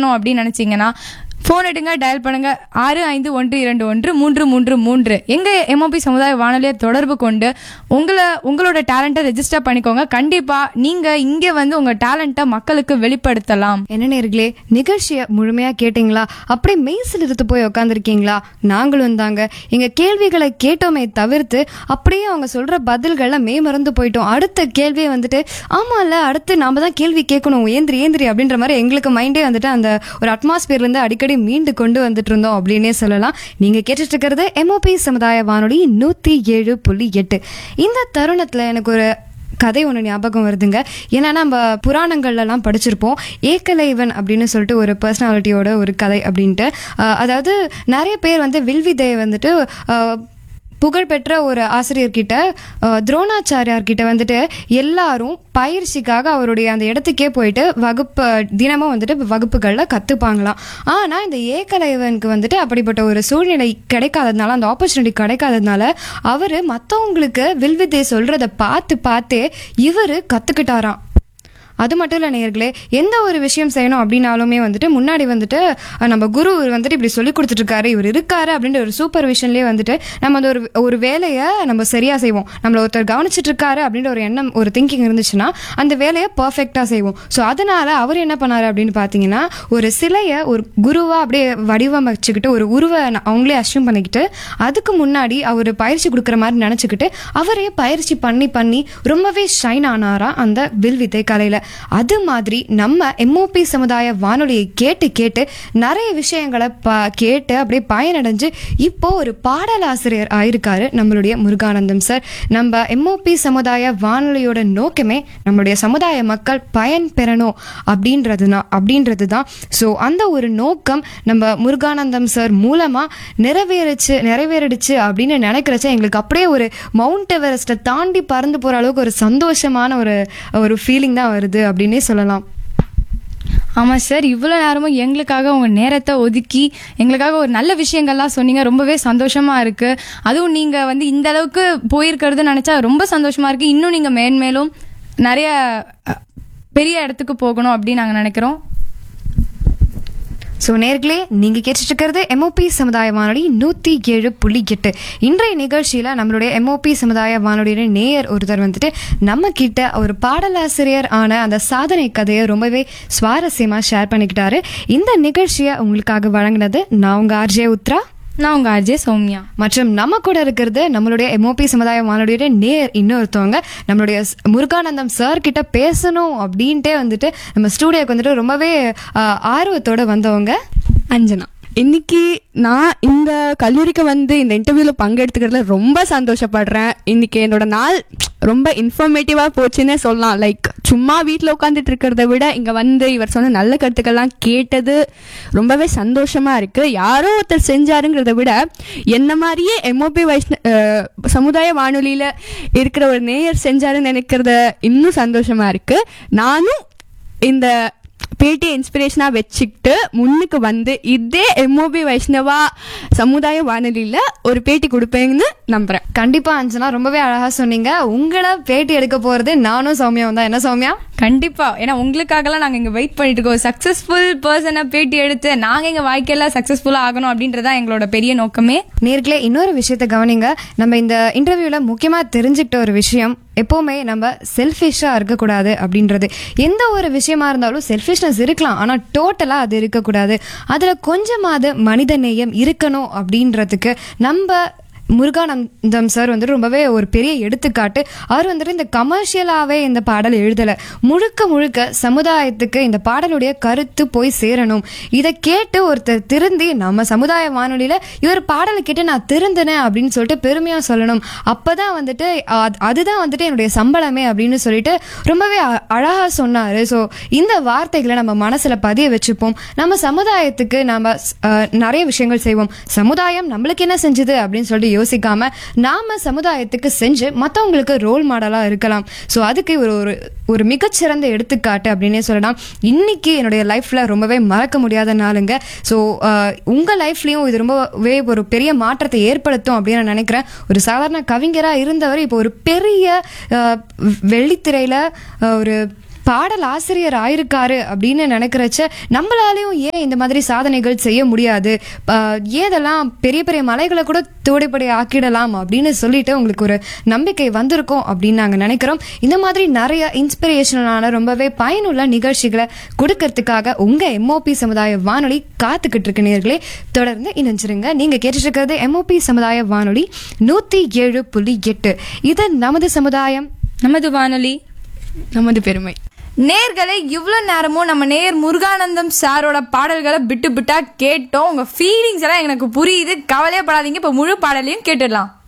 சேரணும் அப்படின்னு நினைச்சீங்கன்னா ஃபோன் எடுங்க டயல் பண்ணுங்க ஆறு ஐந்து ஒன்று இரண்டு ஒன்று மூன்று மூன்று மூன்று எங்க எம்ஓபி சமுதாய வானொலியை தொடர்பு கொண்டு உங்களை உங்களோட டேலண்ட்டை ரெஜிஸ்டர் பண்ணிக்கோங்க கண்டிப்பா நீங்க இங்க வந்து உங்க டேலண்ட்டை மக்களுக்கு வெளிப்படுத்தலாம் என்ன நேர்களே நிகழ்ச்சியை முழுமையா கேட்டீங்களா அப்படியே மெய்சில் எடுத்து போய் உட்காந்துருக்கீங்களா நாங்களும் தாங்க எங்க கேள்விகளை கேட்டோமே தவிர்த்து அப்படியே அவங்க சொல்ற பதில்களை மே மறந்து போயிட்டோம் அடுத்த கேள்வியை வந்துட்டு ஆமால அடுத்து நாம தான் கேள்வி கேட்கணும் ஏந்திரி ஏந்திரி அப்படின்ற மாதிரி எங்களுக்கு மைண்டே வந்துட்டு அந்த ஒரு அட்மாஸ்பியர்ல இருந்து அடிக்கடி மீண்டு கொண்டு வந்துட்டு இருந்தோம் அப்படின்னே சொல்லலாம் நீங்க கேட்டுட்டு இருக்கிறது எம்ஓபி சமுதாய வானொலி நூத்தி ஏழு புள்ளி எட்டு இந்த தருணத்துல எனக்கு ஒரு கதை ஒன்று ஞாபகம் வருதுங்க ஏன்னா நம்ம புராணங்கள்லாம் படிச்சிருப்போம் ஏகலைவன் அப்படின்னு சொல்லிட்டு ஒரு பர்சனாலிட்டியோட ஒரு கதை அப்படின்ட்டு அஹ், அதாவது நிறைய பேர் வந்து வில்வித்தையை வந்துட்டு அஹ், புகழ்பெற்ற ஒரு ஆசிரியர்கிட்ட அஹ், துரோணாச்சாரியார் கிட்ட வந்துட்டு எல்லாரும் பயிற்சிக்காக அவருடைய அந்த இடத்துக்கே போயிட்டு வகுப்பு தினமும் வந்துட்டு வகுப்புகளில் கற்றுப்பாங்களாம் ஆனால் இந்த ஏகலைவனுக்கு வந்துட்டு அப்படிப்பட்ட ஒரு சூழ்நிலை கிடைக்காததுனால அந்த ஆப்பர்ச்சுனிட்டி கிடைக்காததுனால அவர் மற்றவங்களுக்கு வில்வித்தை சொல்கிறத பார்த்து பார்த்தே இவர் கற்றுக்கிட்டாராம் அது மட்டும் இல்லை நேர்களே எந்த ஒரு விஷயம் செய்யணும் அப்படின்னாலுமே வந்துட்டு முன்னாடி வந்துட்டு அஹ், நம்ம குரு வந்துட்டு இப்படி சொல்லி கொடுத்துட்டு இருக்காரு இவர் இருக்காரு அப்படின்ற ஒரு சூப்பர் விஷன்லேயே வந்துட்டு நம்ம அந்த ஒரு ஒரு வேலையை நம்ம சரியா செய்வோம் நம்மள ஒருத்தர் கவனிச்சிட்டு இருக்காரு அப்படின்ற ஒரு எண்ணம் ஒரு திங்கிங் இருந்துச்சுன்னா அந்த வேலையை பர்ஃபெக்டாக செய்வோம் ஸோ அதனால அவர் என்ன பண்ணாரு அப்படின்னு பார்த்தீங்கன்னா ஒரு சிலையை ஒரு குருவா அப்படியே வடிவமைச்சுக்கிட்டு ஒரு உருவை ந- அவங்களே அஷ்யூம் பண்ணிக்கிட்டு அதுக்கு முன்னாடி அவர் பயிற்சி கொடுக்குற மாதிரி நினச்சிக்கிட்டு அவரே பயிற்சி பண்ணி பண்ணி ரொம்பவே ஷைன் ஆனாரா அந்த வில்வித்தை கலையில அது மாதிரி நம்ம எம்ஓபி சமுதாய வானொலியை கேட்டு கேட்டு நிறைய விஷயங்களை ப கேட்டு அப்படியே பயனடைஞ்சு இப்போ ஒரு பாடலாசிரியர் ஆயிருக்காரு நம்மளுடைய முருகானந்தம் சார் நம்ம எம்ஓபி சமுதாய வானொலியோட நோக்கமே நம்மளுடைய சமுதாய மக்கள் பயன் பெறணும் அப்படின்றது தான் அப்படின்றது தான் ஸோ அந்த ஒரு நோக்கம் நம்ம முருகானந்தம் சார் மூலமா நிறைவேறிச்சு நிறைவேறிடுச்சு அப்படின்னு நினைக்கிறச்ச எங்களுக்கு அப்படியே ஒரு மவுண்ட் எவரெஸ்ட்டை தாண்டி பறந்து போற அளவுக்கு ஒரு சந்தோஷமான ஒரு ஒரு ஃபீலிங் தான் வருது அப்படின்னே சொல்லலாம் ஆமா சார் இவ்வளோ நேரமும் எங்களுக்காக உங்க நேரத்தை ஒதுக்கி எங்களுக்காக ஒரு நல்ல விஷயங்கள்லாம் சொன்னீங்க ரொம்பவே சந்தோஷமா இருக்கு அதுவும் நீங்க வந்து இந்த அளவுக்கு போயிருக்கிறது நினைச்சா ரொம்ப சந்தோஷமா இருக்கு இன்னும் நீங்க மேன்மேலும் நிறைய அஹ், பெரிய இடத்துக்கு போகணும் அப்படின்னு நாங்க நினைக்கிறோம் ஸோ நேர்களே நீங்க கேட்டுட்டு இருக்கிறது எம்ஓபி சமுதாய வானொலி நூத்தி ஏழு புள்ளி எட்டு இன்றைய நிகழ்ச்சியில நம்மளுடைய எம்ஓபி சமுதாய வானொலியோட நேயர் ஒருத்தர் வந்துட்டு நம்ம கிட்ட ஒரு பாடலாசிரியர் ஆன அந்த சாதனை கதையை ரொம்பவே சுவாரஸ்யமா ஷேர் பண்ணிக்கிட்டாரு இந்த நிகழ்ச்சியை உங்களுக்காக வழங்கினது நான் உங்க ஆர்ஜே உத்ரா நான் உங்க அஜய் சௌமியா மற்றும் நம்ம கூட இருக்கிறது நம்மளுடைய எம்ஓபி சமுதாய வானொலியோட நேர் இன்னொருத்தவங்க நம்மளுடைய ஸ்- முருகானந்தம் சார் கிட்ட பேசணும் அப்படின்ட்டே வந்துட்டு நம்ம ஸ்டூடியோக்கு வந்துட்டு ரொம்பவே ஆஹ், ஆர்வத்தோட வந்தவங்க அஞ்சனா இன்னைக்கு நான் இந்த கல்லூரிக்கு வந்து இந்த இன்டர்வியூல பங்கெடுத்துக்கிறதுல ரொம்ப சந்தோஷப்படுறேன் இன்னைக்கு என்னோட நாள் ரொம்ப இன்ஃபர்மேட்டிவா போச்சுன்னே சொல்லலாம் லைக் சும்மா வீட்டில் உட்காந்துட்டு இருக்கிறத விட இங்க வந்து இவர் சொன்ன நல்ல கருத்துக்கள்லாம் கேட்டது ரொம்பவே சந்தோஷமா இருக்கு யாரோ ஒருத்தர் செஞ்சாருங்கிறத விட என்ன மாதிரியே எம்ஓபி வைஷ்ண அஹ், சமுதாய வானொலியில இருக்கிற ஒரு நேயர் செஞ்சாருன்னு நினைக்கிறத இன்னும் சந்தோஷமா இருக்கு நானும் இந்த பேட்டியை இன்ஸ்பிரேஷனாக வச்சுக்கிட்டு முன்னுக்கு வந்து இதே எம்ஓபி வைஷ்ணவா சமுதாய வானொலியில் ஒரு பேட்டி கொடுப்பேன்னு நம்புகிறேன் கண்டிப்பா அஞ்சனா ரொம்பவே அழகா சொன்னீங்க உங்களை பேட்டி எடுக்க போறது நானும் சௌமியாவும் தான் என்ன சௌமியா கண்டிப்பா ஏன்னா உங்களுக்காகலாம் நாங்க இங்க வெயிட் பண்ணிட்டு இருக்கோம் சக்சஸ்ஃபுல் பர்சனை பேட்டி எடுத்து நாங்க எங்க வாழ்க்கையில சக்சஸ்ஃபுல்லா ஆகணும் அப்படின்றதா எங்களோட பெரிய நோக்கமே நேர்களே இன்னொரு விஷயத்த கவனிங்க நம்ம இந்த இன்டர்வியூல முக்கியமா தெரிஞ்சுக்கிட்ட ஒரு விஷயம் எப்பவுமே நம்ம செல்ஃபிஷா இருக்கக்கூடாது அப்படின்றது எந்த ஒரு விஷயமா இருந்தாலும் செல்ஃபிஷ்னஸ் இருக்கலாம் ஆனா டோட்டலா அது இருக்கக்கூடாது அதுல கொஞ்சமாவது மனித நேயம் இருக்கணும் அப்படின்றதுக்கு நம்ம முருகானந்தம் சார் வந்துட்டு ரொம்பவே ஒரு பெரிய எடுத்துக்காட்டு அவர் வந்துட்டு இந்த கமர்ஷியலாகவே இந்த பாடல் எழுதலை முழுக்க முழுக்க சமுதாயத்துக்கு இந்த பாடலுடைய கருத்து போய் சேரணும் இதை கேட்டு ஒருத்தர் திருந்தி நம்ம சமுதாய வானொலியில் இவர் பாடலை கேட்டு நான் திருந்தினேன் அப்படின்னு சொல்லிட்டு பெருமையாக சொல்லணும் அப்பதான் வந்துட்டு அ- அதுதான் வந்துட்டு என்னுடைய சம்பளமே அப்படின்னு சொல்லிட்டு ரொம்பவே அ- அழகா சொன்னாரு ஸோ இந்த வார்த்தைகளை நம்ம மனசுல பதிய வச்சுப்போம் நம்ம சமுதாயத்துக்கு நாம ஸ்- அஹ், நிறைய விஷயங்கள் செய்வோம் சமுதாயம் நம்மளுக்கு என்ன செஞ்சது அப்படின்னு சொல்லிட்டு யோசிக்காம நாம சமுதாயத்துக்கு செஞ்சு மற்றவங்களுக்கு ரோல் மாடலா இருக்கலாம் ஸோ அதுக்கு ஒரு ஒரு ஒரு மிகச்சிறந்த எடுத்துக்காட்டு அப்படின்னே சொல்லலாம் இன்னைக்கு என்னுடைய லைஃப்ல ரொம்பவே மறக்க முடியாத நாளுங்க ஸோ உங்க லைஃப்லயும் இது ரொம்பவே ஒரு பெரிய மாற்றத்தை ஏற்படுத்தும் அப்படின்னு நான் நினைக்கிறேன் ஒரு சாதாரண கவிஞரா இருந்தவர் இப்போ ஒரு பெரிய அஹ், வெள்ளித்திரையில அஹ், ஒரு பாடல் ஆசிரியர் ஆயிருக்காரு அப்படின்னு நினைக்கிறச்ச நம்மளாலையும் ஏன் இந்த மாதிரி சாதனைகள் செய்ய முடியாது ஆஹ் ஏதெல்லாம் பெரிய பெரிய மலைகளை கூட தோடைப்படி ஆக்கிடலாம் அப்படின்னு சொல்லிட்டு உங்களுக்கு ஒரு நம்பிக்கை வந்திருக்கும் அப்படின்னு நாங்க நினைக்கிறோம் இந்த மாதிரி நிறைய இன்ஸ்பிரேஷனலான ரொம்பவே பயனுள்ள நிகழ்ச்சிகளை கொடுக்கறதுக்காக உங்க எம்ஓபி சமுதாய வானொலி காத்துக்கிட்டு இருக்கு நேர்களே தொடர்ந்து இணைஞ்சிருங்க நீங்க கேட்டுட்டு இருக்கிறது எம்ஓபி சமுதாய வானொலி நூத்தி ஏழு புள்ளி எட்டு இது நமது சமுதாயம் நமது வானொலி நமது பெருமை நேர்களை இவ்வளோ நேரமும் நம்ம நேர் முருகானந்தம் சாரோட பாடல்களை பிட்டு பிட்டா கேட்டோம் உங்க ஃபீலிங்ஸ் எல்லாம் எனக்கு புரியுது கவலையே படாதீங்க இப்போ முழு பாடலையும் கேட்டுடலாம்